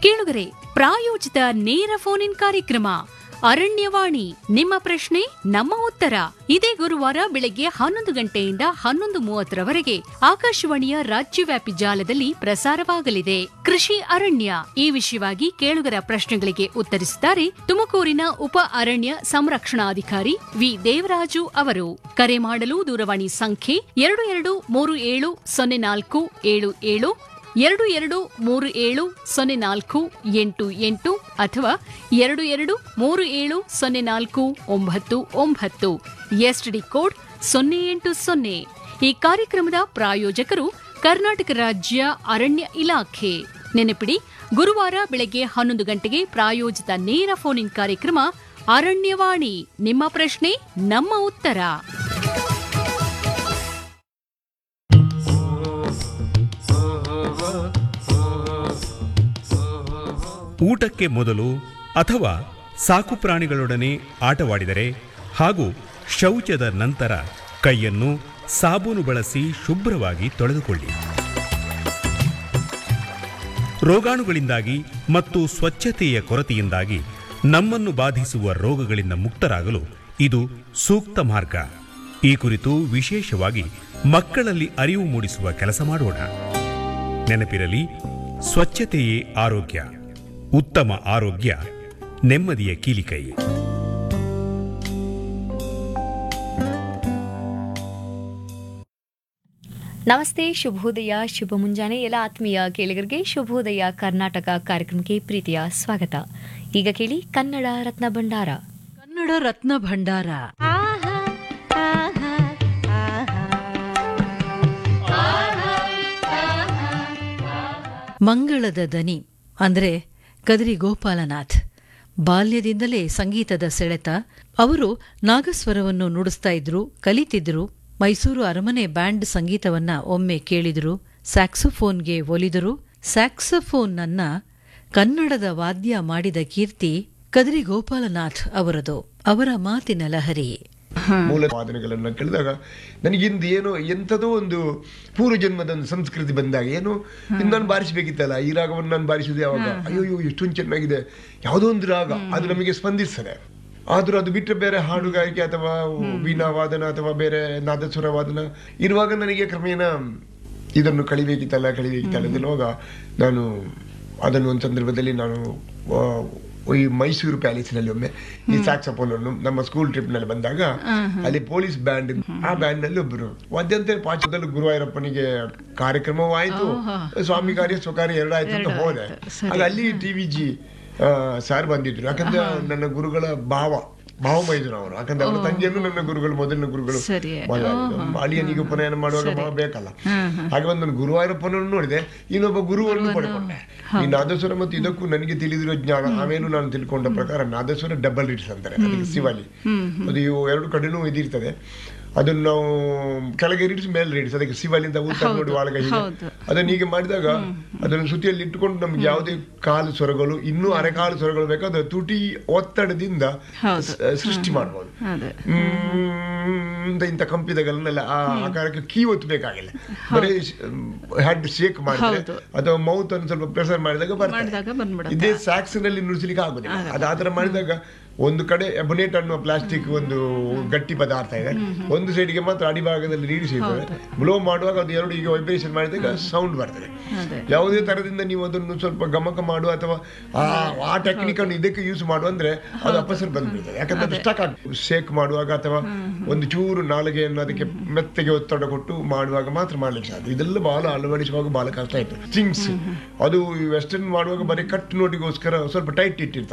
ಕೇಳುಗರೆ ಪ್ರಾಯೋಜಿತ ನೇರ ಫೋನ್ ಇನ್ ಕಾರ್ಯಕ್ರಮ ಅರಣ್ಯವಾಣಿ ನಿಮ್ಮ ಪ್ರಶ್ನೆ ನಮ್ಮ ಉತ್ತರ ಇದೇ ಗುರುವಾರ ಬೆಳಗ್ಗೆ ಹನ್ನೊಂದು ಗಂಟೆಯಿಂದ ಹನ್ನೊಂದು ಮೂವತ್ತರವರೆಗೆ ಆಕಾಶವಾಣಿಯ ರಾಜ್ಯವ್ಯಾಪಿ ಜಾಲದಲ್ಲಿ ಪ್ರಸಾರವಾಗಲಿದೆ ಕೃಷಿ ಅರಣ್ಯ ಈ ವಿಷಯವಾಗಿ ಕೇಳುಗರ ಪ್ರಶ್ನೆಗಳಿಗೆ ಉತ್ತರಿಸಿದ್ದಾರೆ ತುಮಕೂರಿನ ಉಪ ಅರಣ್ಯ ಸಂರಕ್ಷಣಾಧಿಕಾರಿ ವಿ ದೇವರಾಜು ಅವರು ಕರೆ ಮಾಡಲು ದೂರವಾಣಿ ಸಂಖ್ಯೆ ಎರಡು ಎರಡು ಮೂರು ಏಳು ಸೊನ್ನೆ ನಾಲ್ಕು ಏಳು ಏಳು ಎರಡು ಎರಡು ಮೂರು ಏಳು ಸೊನ್ನೆ ನಾಲ್ಕು ಎಂಟು ಎಂಟು ಅಥವಾ ಎರಡು ಎರಡು ಮೂರು ಏಳು ಸೊನ್ನೆ ನಾಲ್ಕು ಒಂಬತ್ತು ಒಂಬತ್ತು ಎಸ್ಟಿಡಿ ಕೋಡ್ ಸೊನ್ನೆ ಎಂಟು ಸೊನ್ನೆ ಈ ಕಾರ್ಯಕ್ರಮದ ಪ್ರಾಯೋಜಕರು ಕರ್ನಾಟಕ ರಾಜ್ಯ ಅರಣ್ಯ ಇಲಾಖೆ ನೆನಪಿಡಿ ಗುರುವಾರ ಬೆಳಗ್ಗೆ ಹನ್ನೊಂದು ಗಂಟೆಗೆ ಪ್ರಾಯೋಜಿತ ನೇರ ಫೋನ್ ಇನ್ ಕಾರ್ಯಕ್ರಮ ಅರಣ್ಯವಾಣಿ ನಿಮ್ಮ ಪ್ರಶ್ನೆ ನಮ್ಮ ಉತ್ತರ ಊಟಕ್ಕೆ ಮೊದಲು ಅಥವಾ ಸಾಕು ಪ್ರಾಣಿಗಳೊಡನೆ ಆಟವಾಡಿದರೆ ಹಾಗೂ ಶೌಚದ ನಂತರ ಕೈಯನ್ನು ಸಾಬೂನು ಬಳಸಿ ಶುಭ್ರವಾಗಿ ತೊಳೆದುಕೊಳ್ಳಿ ರೋಗಾಣುಗಳಿಂದಾಗಿ ಮತ್ತು ಸ್ವಚ್ಛತೆಯ ಕೊರತೆಯಿಂದಾಗಿ ನಮ್ಮನ್ನು ಬಾಧಿಸುವ ರೋಗಗಳಿಂದ ಮುಕ್ತರಾಗಲು ಇದು ಸೂಕ್ತ ಮಾರ್ಗ ಈ ಕುರಿತು ವಿಶೇಷವಾಗಿ ಮಕ್ಕಳಲ್ಲಿ ಅರಿವು ಮೂಡಿಸುವ ಕೆಲಸ ಮಾಡೋಣ ನೆನಪಿರಲಿ ಸ್ವಚ್ಛತೆಯೇ ಆರೋಗ್ಯ ಉತ್ತಮ ಆರೋಗ್ಯ ನೆಮ್ಮದಿಯ ಕೀಲಿಕೈ ನಮಸ್ತೆ ಶುಭೋದಯ ಶುಭ ಮುಂಜಾನೆ ಎಲ್ಲ ಆತ್ಮೀಯ ಕೇಳಿಗರಿಗೆ ಶುಭೋದಯ ಕರ್ನಾಟಕ ಕಾರ್ಯಕ್ರಮಕ್ಕೆ ಪ್ರೀತಿಯ ಸ್ವಾಗತ ಈಗ ಕೇಳಿ ಕನ್ನಡ ರತ್ನ ಭಂಡಾರ ಕನ್ನಡ ರತ್ನ ಭಂಡಾರ ಮಂಗಳದ ದನಿ ಅಂದ್ರೆ ಕದರಿ ಗೋಪಾಲನಾಥ್ ಬಾಲ್ಯದಿಂದಲೇ ಸಂಗೀತದ ಸೆಳೆತ ಅವರು ನಾಗಸ್ವರವನ್ನು ನುಡಿಸ್ತಾ ಇದ್ರು ಕಲಿತಿದ್ರು ಮೈಸೂರು ಅರಮನೆ ಬ್ಯಾಂಡ್ ಸಂಗೀತವನ್ನ ಒಮ್ಮೆ ಕೇಳಿದ್ರು ಸ್ಯಾಕ್ಸೋಫೋನ್ಗೆ ಒಲಿದರು ಸ್ಯಾಕ್ಸೋಫೋನ್ನನ್ನ ಕನ್ನಡದ ವಾದ್ಯ ಮಾಡಿದ ಕೀರ್ತಿ ಕದರಿ ಗೋಪಾಲನಾಥ್ ಅವರದು ಅವರ ಮಾತಿನ ಲಹರಿ ಮೂಲ ವಾದನೆಗಳನ್ನ ಕೇಳಿದಾಗ ನನಗಿಂದು ಏನೋ ಎಂಥದೋ ಒಂದು ಪೂರ್ವ ಜನ್ಮದ ಒಂದು ಸಂಸ್ಕೃತಿ ಬಂದಾಗ ಏನು ಇನ್ನು ನಾನು ಬಾರಿಸಬೇಕಿತ್ತಲ್ಲ ಈ ರಾಗವನ್ನು ನಾನು ಬಾರಿಸುವುದು ಯಾವಾಗ ಅಯ್ಯೋ ಎಷ್ಟೊಂದು ಚೆನ್ನಾಗಿದೆ ಯಾವುದೋ ಒಂದು ರಾಗ ಅದು ನಮಗೆ ಸ್ಪಂದಿಸ್ತದೆ ಆದ್ರೂ ಅದು ಬಿಟ್ಟರೆ ಬೇರೆ ಹಾಡುಗಾರಿಕೆ ಅಥವಾ ವೀಣಾ ವಾದನ ಅಥವಾ ಬೇರೆ ನಾದಸ್ವರ ವಾದನ ಇರುವಾಗ ನನಗೆ ಕ್ರಮೇಣ ಇದನ್ನು ಕಳಿಬೇಕಿತ್ತಲ್ಲ ಕಳಿಬೇಕಿತ್ತಲ್ಲ ಅನ್ನುವಾಗ ನಾನು ಅದನ್ನು ಒಂದು ಸಂದರ್ಭದಲ್ಲಿ ನಾನು ಆ, ಈ ಮೈಸೂರು ಪ್ಯಾಲೇಸಿನಲ್ಲಿ ಒಮ್ಮೆ ಈ ಸ್ಯಾಕ್ಸಫೋನ್ ಅನ್ನು ನಮ್ಮ ಸ್ಕೂಲ್ ಟ್ರಿಪ್ ನಲ್ಲಿ ಬಂದಾಗ ಅಲ್ಲಿ ಪೊಲೀಸ್ ಬ್ಯಾಂಡ್ ಆ ಬ್ಯಾಂಡ್ ನಲ್ಲಿ ಒಬ್ಬರು ವಾದ್ಯಂತ ಪಾಚದಲ್ಲಿ ಗುರುವಾಯೂರಪ್ಪನಿಗೆ ಕಾರ್ಯಕ್ರಮವೂ ಆಯ್ತು ಸ್ವಾಮಿ ಕಾರ್ಯ ಸ್ವಕಾರ್ಯ ಎರಡಾಯ್ತು ಅಂತ ಹೋದೆ ಆಗ ಅಲ್ಲಿ ಟಿ ವಿ ಜಿ ಸಾರ್ ಬಂದಿದ್ರು ಯಾಕಂದ್ರೆ ನನ್ನ ಗುರುಗಳ ಭಾವ ಭಾವ ಮೈದುನ ಅವರು ಯಾಕಂದ್ರೆ ಅವರ ತಂಗಿಯನ್ನು ನನ್ನ ಗುರುಗಳು ಮೊದಲಿನ ಗುರುಗಳು ಸರಿ. ಮೊದಲ- ಅಳಿಯನಿಗೆ ಉಪನಯನ ಮಾಡುವಾಗ ಭಾವ ಬೇಕಲ್ಲ ಹಾಗೆ ಒಂದು ನಾನು ಗುರುವಾಯೂರಪ್ಪನನ್ನು ನೋಡಿದೆ ಇನ್ನೊಬ್ಬ ಗುರುವನ್ನು ಪಡ್ಕೊಂಡೆ ಈ ನಾದಸ್ವರ ಮತ್ತು ಇದಕ್ಕೂ ನನಗೆ ತಿಳಿದಿರೋ ಜ್ಞಾನ ಆಮೇಲೂ ನಾನು ತಿಳ್ಕೊಂಡ ಪ್ರಕಾರ ನಾದಸ್ವರ ಡಬಲ್ ರಿಡ್ಸ್ ಅಂತಾರೆ ಅದಕ್ಕೆ ಶಿವಾಲಿ ಅದು ಇವು ಎರಡು ಕಡೆನೂ ಇದಿರ್ತದೆ ಅದನ್ನು ನಾವು ಕೆಳಗೆ ರೀಡ್ಸ್ ಮೇಲೆ ರೀಡ್ಸ್ ಅದಕ್ಕೆ ಶಿವಾಲಿಂದ ಊಟ ನೋಡಿ ಒಳಗೆ ಹೀಗೆ ಅದನ್ನ ಹೀಗೆ ಮಾಡಿದಾಗ ಅದನ್ನು ಸುತ್ತಿಯಲ್ಲಿ ಇಟ್ಟುಕೊಂಡು ನಮ್ಗೆ ಯಾವುದೇ ಕಾಲು ಸ್ವರಗಳು ಇನ್ನೂ ಅರೆಕಾಲು ಸ್ವರಗಳು ಬೇಕು ಅದು ತುಟಿ ಒತ್ತಡದಿಂದ ಸ- ಸೃಷ್ಟಿ ಮಾಡಬಹುದು ಅಂತ ಇಂಥ ಕಂಪಿದಗಳನ್ನೆಲ್ಲ ಆ ಆಕಾರಕ್ಕೆ ಕೀ ಒತ್ತಬೇಕಾಗಿಲ್ಲ ಬರೀ ಹೆಡ್ ಶೇಕ್ ಮಾಡಿದ್ರೆ ಅಥವಾ ಮೌತ್ ಅನ್ನು ಸ್ವಲ್ಪ ಪ್ರೆಸರ್ ಮಾಡಿದಾಗ ಮಾಡಿದಾಗ ಬರ್ತದೆ ಬಂದ್ಬಿಡುತ್ತೆ. ಇದೇ ಸ್ಯಾಕ್ಸ್ ನಲ್ಲಿ ನುಡಿಸಲಿಕ್ಕೆ ಆಗುದಿಲ್ಲ ಅದು ಆತರ ಮಾಡಿದಾಗ ಒಂದು ಕಡೆ ಎಬನೇಟ್ ಅನ್ನುವ ಪ್ಲಾಸ್ಟಿಕ್ ಒಂದು ಗಟ್ಟಿ ಪದಾರ್ಥ ಇದೆ ಒಂದು ಸೈಡ್ಗೆ ಮಾತ್ರ ಅಡಿಭಾಗದಲ್ಲಿ ರೀಡಿಸ್ ಇರ್ತದೆ ಬ್ಲೋ ಮಾಡುವಾಗ ಅದು ಎರಡು ಈಗ ವೈಬ್ರೇಷನ್ ಮಾಡಿದಾಗ ಸೌಂಡ್ ಬರ್ತದೆ ಯಾವುದೇ ತರದಿಂದ ನೀವು ಅದನ್ನು ಸ್ವಲ್ಪ ಗಮಕ ಮಾಡುವ ಅಥವಾ ಆ ಆ ಟೆಕ್ನಿಕ್ ಅನ್ನು ಇದಕ್ಕೆ ಯೂಸ್ ಮಾಡುವ ಅಂದ್ರೆ ಅದು ಅಪಸರ್ ಬಂದ್ಬಿಡ್ತದೆ ಯಾಕಂದ್ರೆ ಅದು ಸ್ಟಕ್ ಆಗಿ ಶೇಕ್ ಮಾಡುವಾಗ ಅಥವಾ ಒಂದು ಚೂರು ನಾಲಿಗೆಯನ್ನು ಅದಕ್ಕೆ ಮೆತ್ತಗೆ ಒತ್ತಡ ಕೊಟ್ಟು ಮಾಡುವಾಗ ಮಾತ್ರ ಮಾಡ್ಲಿಕ್ಕೆ ಸಾಧ್ಯ ಇದೆಲ್ಲ ಬಹಳ ಅಳವಡಿಸುವಾಗ ಬಹಳ ಕಷ್ಟ ಆಯ್ತು ಥಿಂಗ್ಸ್ ಅದು ವೆಸ್ಟರ್ನ್ ಮಾಡುವಾಗ ಬರೀ ಕಟ್ ನೋಟಿಗೋಸ್ಕರ ಸ್ವಲ್ಪ ಟೈಟ್ ಇಟ್ಟಿರ್ತಾರೆ